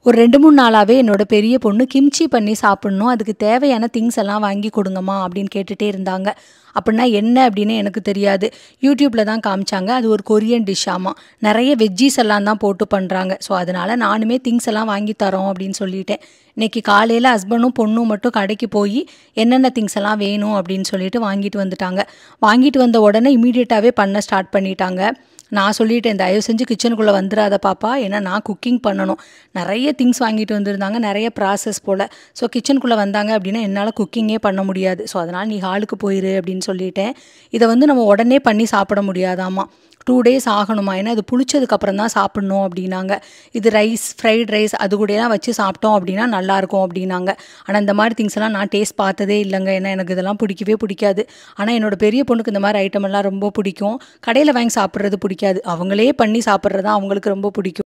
ஒரு ரெண்டு மூணு நாளாகவே என்னோட பெரிய பொண்ணு கிம்ச்சி பண்ணி சாப்பிட்ணும் அதுக்கு தேவையான திங்ஸ் எல்லாம் வாங்கி கொடுங்கம்மா அப்படின்னு கேட்டுகிட்டே இருந்தாங்க அப்படின்னா என்ன அப்படின்னு எனக்கு தெரியாது யூடியூப்பில் தான் காமிச்சாங்க அது ஒரு கொரியன் டிஷ் ஆமாம் நிறைய வெஜ்ஜீஸ் எல்லாம் தான் போட்டு பண்ணுறாங்க ஸோ அதனால் நானுமே திங்ஸ் எல்லாம் வாங்கி தரோம் அப்படின்னு சொல்லிட்டேன் இன்னைக்கு காலையில் ஹஸ்பண்டும் பொண்ணும் மட்டும் கடைக்கு போய் என்னென்ன திங்ஸ் எல்லாம் வேணும் அப்படின்னு சொல்லிட்டு வாங்கிட்டு வந்துட்டாங்க வாங்கிட்டு வந்த உடனே இமீடியட்டாகவே பண்ண ஸ்டார்ட் பண்ணிட்டாங்க நான் சொல்லிட்டேன் தயவு செஞ்சு கிச்சனுக்குள்ளே வந்துடாத பாப்பா ஏன்னா நான் குக்கிங் பண்ணணும் நிறைய திங்ஸ் வாங்கிட்டு வந்திருந்தாங்க நிறைய ப்ராசஸ் போல் ஸோ கிச்சனுக்குள்ளே வந்தாங்க அப்படின்னா என்னால் குக்கிங்கே பண்ண முடியாது ஸோ அதனால் நீ ஹாலுக்கு போயிரு அப்படின்னு சொல்லிட்டேன் இதை வந்து நம்ம உடனே பண்ணி சாப்பிட முடியாதாம்மா டூ டேஸ் ஆகணுமா ஏன்னா இது புளிச்சதுக்கப்புறம் தான் சாப்பிட்ணும் அப்படின்னாங்க இது ரைஸ் ஃப்ரைட் ரைஸ் அது கூடலாம் வச்சு சாப்பிட்டோம் அப்படின்னா நல்லாயிருக்கும் அப்படின்னாங்க ஆனால் இந்த மாதிரி திங்ஸ் எல்லாம் நான் டேஸ்ட் பார்த்ததே இல்லைங்க ஏன்னா எனக்கு இதெல்லாம் பிடிக்கவே பிடிக்காது ஆனால் என்னோட பெரிய பொண்ணுக்கு இந்த மாதிரி ஐட்டம் எல்லாம் ரொம்ப பிடிக்கும் கடையில் வாங்கி சாப்பிட்றது பிடிக்காது அவங்களே பண்ணி சாப்பிட்றது தான் அவங்களுக்கு ரொம்ப பிடிக்கும்